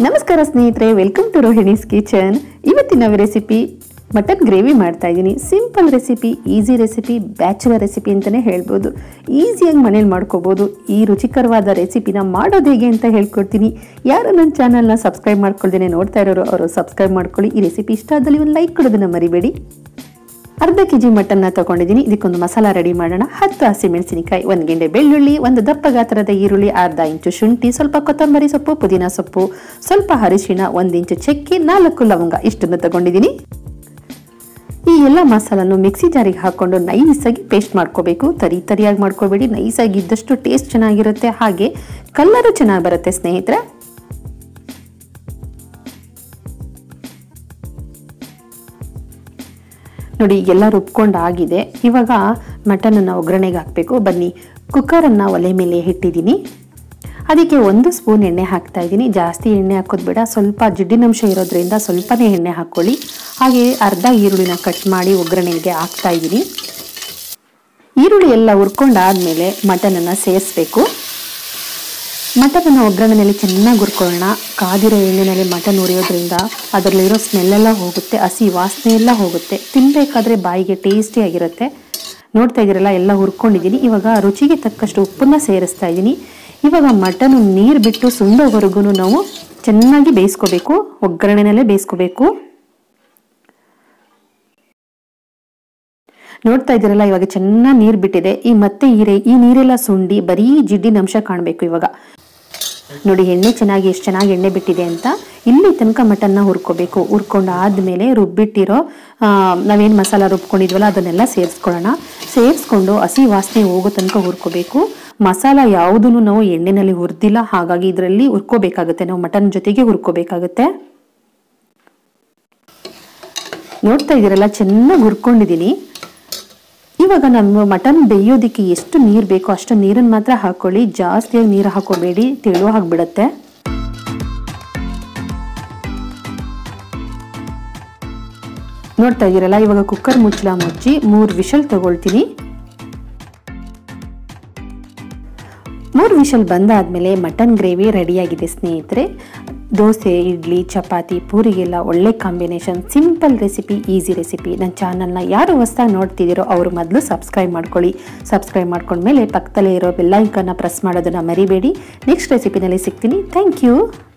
ನಮಸ್ಕಾರ ಸ್ನೇಹಿತರೆ welcome to Rohini's kitchen ಇವತ್ತಿನ ರೆಸಿಪಿ ಮಟನ್ ಗ್ರೇವಿ ಮಾಡ್ತಾ ಇದ್ದೀನಿ simple recipe easy recipe bachelor recipe ಅಂತಲೇ ಹೇಳ್ಬೋದು ಈಸಿಯಾಗಿ ಮನೇಲಿ ಮಾಡ್ಕೋಬೋದು ಈ ರುಚಿಕರವಾದ ರೆಸಿಪಿನ ಮಾಡೋದು ಹೇಗೆ ಅಂತ ಹೇಳ್ಕೊಡ್ತೀನಿ ಯಾರು ನನ್ನ ಚಾನಲ್ನ ಸಬ್ಸ್ಕ್ರೈಬ್ ಮಾಡ್ಕೊಳ್ದೇನೆ ನೋಡ್ತಾ ಇರೋರು ಅವರು ಸಬ್ಸ್ಕ್ರೈಬ್ ಮಾಡ್ಕೊಳ್ಳಿ ಈ ರೆಸಿಪಿ ಇಷ್ಟ ಆದಲ್ಲಿ ಒಂದು ಲೈಕ್ ಕೊಡೋದನ್ನ ಮರಿಬೇಡಿ ಅರ್ಧ ಕೆ ಜಿ ಮಟನ್ನ ತಗೊಂಡಿದ್ದೀನಿ ಇದಕ್ಕೊಂದು ಮಸಾಲ ರೆಡಿ ಮಾಡೋಣ ಹತ್ತು ಹಸಿಮೆಣಸಿನಕಾಯಿ ಒಂದು ಗೆಂಡೆ ಬೆಳ್ಳುಳ್ಳಿ ಒಂದು ದಪ್ಪ ಗಾತ್ರದ ಈರುಳ್ಳಿ ಅರ್ಧ ಇಂಚು ಶುಂಠಿ ಸ್ವಲ್ಪ ಕೊತ್ತಂಬರಿ ಸೊಪ್ಪು ಪುದೀನ ಸೊಪ್ಪು ಸ್ವಲ್ಪ ಅರಿಶಿಣ ಒಂದು ಇಂಚು ಚಕ್ಕೆ ನಾಲ್ಕು ಲವಂಗ ಇಷ್ಟನ್ನು ತಗೊಂಡಿದ್ದೀನಿ ಈ ಎಲ್ಲ ಮಸಾಲನ್ನು ಮಿಕ್ಸಿ ಜಾರಿಗೆ ಹಾಕೊಂಡು ನೈಸಾಗಿ ಪೇಸ್ಟ್ ಮಾಡ್ಕೋಬೇಕು ತರಿ ತರಿಯಾಗಿ ಮಾಡ್ಕೋಬೇಡಿ ನೈಸಾಗಿ ಇದ್ದಷ್ಟು ಟೇಸ್ಟ್ ಚೆನ್ನಾಗಿರುತ್ತೆ ಹಾಗೆ ಕಲ್ಲರು ಚೆನ್ನಾಗಿ ಬರುತ್ತೆ ಸ್ನೇಹಿತರೆ ನೋಡಿ ಎಲ್ಲ ರುಬ್ಕೊಂಡು ಆಗಿದೆ ಇವಾಗ ಮಟನನ್ನು ಒಗ್ಗರಣೆಗೆ ಹಾಕಬೇಕು ಬನ್ನಿ ಕುಕ್ಕರನ್ನು ಒಲೆ ಮೇಲೆ ಇಟ್ಟಿದ್ದೀನಿ ಅದಕ್ಕೆ ಒಂದು ಸ್ಪೂನ್ ಎಣ್ಣೆ ಹಾಕ್ತಾ ಇದ್ದೀನಿ ಜಾಸ್ತಿ ಎಣ್ಣೆ ಹಾಕೋದು ಬೇಡ ಸ್ವಲ್ಪ ಜಿಡ್ಡಿನಂಶ ಇರೋದ್ರಿಂದ ಸ್ವಲ್ಪನೇ ಎಣ್ಣೆ ಹಾಕ್ಕೊಳ್ಳಿ ಹಾಗೆ ಅರ್ಧ ಈರುಳ್ಳಿನ ಕಟ್ ಮಾಡಿ ಒಗ್ಗರಣೆಗೆ ಹಾಕ್ತಾ ಇದ್ದೀನಿ ಈರುಳ್ಳಿ ಎಲ್ಲ ಹುರ್ಕೊಂಡಾದ್ಮೇಲೆ ಮಟನನ್ನು ಸೇರಿಸ್ಬೇಕು ಮಟನನ್ನು ಒಗ್ಗರಣೆಯಲ್ಲಿ ಚೆನ್ನಾಗಿ ಹುರ್ಕೊಳ್ಳೋಣ ಕಾದಿರೋ ಎಣ್ಣೆಯಲ್ಲಿ ಮಟನ್ ಉರಿಯೋದ್ರಿಂದ ಅದರಲ್ಲಿರೋ ಸ್ಮೆಲ್ಲೆಲ್ಲ ಹೋಗುತ್ತೆ ಹಸಿ ವಾಸನೆ ಎಲ್ಲ ಹೋಗುತ್ತೆ ತಿನ್ನಬೇಕಾದ್ರೆ ಬಾಯಿಗೆ ಟೇಸ್ಟಿಯಾಗಿರುತ್ತೆ ನೋಡ್ತಾ ಇದ್ದೀರಲ್ಲ ಎಲ್ಲ ಹುರ್ಕೊಂಡಿದ್ದೀನಿ ಇವಾಗ ರುಚಿಗೆ ತಕ್ಕಷ್ಟು ಉಪ್ಪನ್ನ ಸೇರಿಸ್ತಾ ಇದ್ದೀನಿ ಇವಾಗ ಮಟನ್ ನೀರು ಬಿಟ್ಟು ಸುಂಡೋವರೆಗೂ ನಾವು ಚೆನ್ನಾಗಿ ಬೇಯಿಸ್ಕೋಬೇಕು ಒಗ್ಗರಣೆನಲ್ಲೇ ಬೇಯಿಸ್ಕೋಬೇಕು ನೋಡ್ತಾ ಇದ್ದೀರಲ್ಲ ಇವಾಗ ಚೆನ್ನಾಗಿ ನೀರು ಬಿಟ್ಟಿದೆ ಈ ಮತ್ತೆ ಈರೆ ಈ ನೀರೆಲ್ಲ ಸುಂಡಿ ಬರೀ ಜಿಡ್ಡಿನ ಅಂಶ ಕಾಣಬೇಕು ಇವಾಗ ನೋಡಿ ಎಣ್ಣೆ ಚೆನ್ನಾಗಿ ಎಷ್ಟು ಚೆನ್ನಾಗಿ ಎಣ್ಣೆ ಬಿಟ್ಟಿದೆ ಅಂತ ಇಲ್ಲಿ ತನಕ ಮಟನ್ನ ಹುರ್ಕೋಬೇಕು ಹುರ್ಕೊಂಡು ಆದಮೇಲೆ ರುಬ್ಬಿಟ್ಟಿರೋ ನಾವೇನು ಮಸಾಲ ರುಬ್ಕೊಂಡಿದ್ವಲ್ಲ ಅದನ್ನೆಲ್ಲ ಸೇರಿಸ್ಕೊಳ್ಳೋಣ ಸೇರಿಸ್ಕೊಂಡು ಹಸಿ ವಾಸನೆ ಹೋಗೋ ತನಕ ಹುರ್ಕೋಬೇಕು ಮಸಾಲ ಯಾವುದನ್ನು ನಾವು ಎಣ್ಣೆನಲ್ಲಿ ಹುರಿದಿಲ್ಲ ಹಾಗಾಗಿ ಇದರಲ್ಲಿ ಹುರ್ಕೋಬೇಕಾಗುತ್ತೆ ನಾವು ಮಟನ್ ಜೊತೆಗೆ ಹುರ್ಕೋಬೇಕಾಗುತ್ತೆ ನೋಡ್ತಾ ಇದ್ದೀರಲ್ಲ ಚೆನ್ನಾಗಿ ಹುರ್ಕೊಂಡಿದ್ದೀನಿ ಇವಾಗ ನಮ್ಮ ಮಟನ್ ಬೇಯೋದಕ್ಕೆ ಎಷ್ಟು ನೀರು ಬೇಕೋ ಅಷ್ಟು ನೀರನ್ನು ಮಾತ್ರ ಹಾಕೊಳ್ಳಿ ಜಾಸ್ತಿಯಾಗಿ ನೀರು ಹಾಕೋಬೇಡಿ ತೆಳು ಆಗಿಬಿಡುತ್ತೆ ನೋಡ್ತಾ ಇದ್ದೀರಲ್ಲ ಇವಾಗ ಕುಕ್ಕರ್ ಮುಚ್ಚಳ ಮುಚ್ಚಿ ಮೂರು ವಿಷಲ್ ತಗೊಳ್ತೀನಿ ಮೂರು ವಿಷಲ್ ಬಂದಾದ್ಮೇಲೆ ಮಟನ್ ಗ್ರೇವಿ ರೆಡಿಯಾಗಿದೆ ಸ್ನೇಹಿತರೆ ದೋಸೆ ಇಡ್ಲಿ ಚಪಾತಿ ಪೂರಿಗೆಲ್ಲ ಒಳ್ಳೆ combination simple recipe easy recipe ನನ್ನ ಚಾನಲ್ನ ಯಾರು ಹೊಸ್ದಾಗಿ ನೋಡ್ತಿದ್ದೀರೋ ಅವರು ಮೊದಲು ಸಬ್ಸ್ಕ್ರೈಬ್ ಮಾಡ್ಕೊಳ್ಳಿ ಸಬ್ಸ್ಕ್ರೈಬ್ ಮಾಡ್ಕೊಂಡ್ಮೇಲೆ ಪಕ್ಕದಲ್ಲೇ ಇರೋ ಬೆಲ್ಲೈಕನ್ನ ಪ್ರೆಸ್ ಮಾಡೋದನ್ನು ಮರಿಬೇಡಿ ನೆಕ್ಸ್ಟ್ ರೆಸಿಪಿನಲ್ಲಿ ಸಿಗ್ತೀನಿ ಥ್ಯಾಂಕ್ ಯು